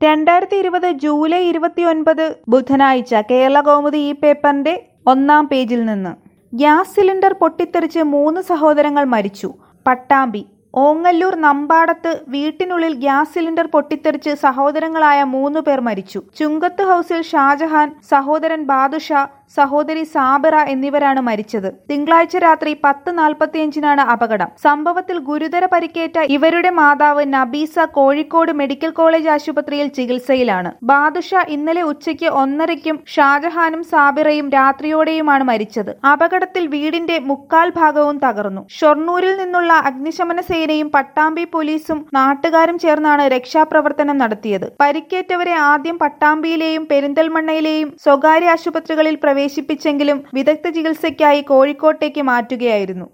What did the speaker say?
രണ്ടായിരത്തി ഇരുപത് ജൂലൈ ഇരുപത്തിയൊൻപത് ബുധനാഴ്ച കേരള കൗമുദി ഈ പേപ്പറിന്റെ ഒന്നാം പേജിൽ നിന്ന് ഗ്യാസ് സിലിണ്ടർ പൊട്ടിത്തെറിച്ച് മൂന്ന് സഹോദരങ്ങൾ മരിച്ചു പട്ടാമ്പി ഓങ്ങല്ലൂർ നമ്പാടത്ത് വീട്ടിനുള്ളിൽ ഗ്യാസ് സിലിണ്ടർ പൊട്ടിത്തെറിച്ച് സഹോദരങ്ങളായ മൂന്ന് പേർ മരിച്ചു ചുങ്കത്ത് ഹൌസിൽ ഷാജഹാൻ സഹോദരൻ ബാദുഷ സഹോദരി സാബിറ എന്നിവരാണ് മരിച്ചത് തിങ്കളാഴ്ച രാത്രി പത്ത് നാൽപ്പത്തിയഞ്ചിനാണ് അപകടം സംഭവത്തിൽ ഗുരുതര പരിക്കേറ്റ ഇവരുടെ മാതാവ് നബീസ കോഴിക്കോട് മെഡിക്കൽ കോളേജ് ആശുപത്രിയിൽ ചികിത്സയിലാണ് ബാദുഷ ഇന്നലെ ഉച്ചയ്ക്ക് ഒന്നരയ്ക്കും ഷാജഹാനും സാബിറയും രാത്രിയോടെയുമാണ് മരിച്ചത് അപകടത്തിൽ വീടിന്റെ മുക്കാൽ ഭാഗവും തകർന്നു ഷൊർണൂരിൽ നിന്നുള്ള അഗ്നിശമന സേനയും പട്ടാമ്പി പോലീസും നാട്ടുകാരും ചേർന്നാണ് രക്ഷാപ്രവർത്തനം നടത്തിയത് പരിക്കേറ്റവരെ ആദ്യം പട്ടാമ്പിയിലെയും പെരിന്തൽമണ്ണയിലെയും സ്വകാര്യ ആശുപത്രികളിൽ പ്രവേശിപ്പിച്ചെങ്കിലും വിദഗ്ധ ചികിത്സയ്ക്കായി കോഴിക്കോട്ടേക്ക് മാറ്റുകയായിരുന്നു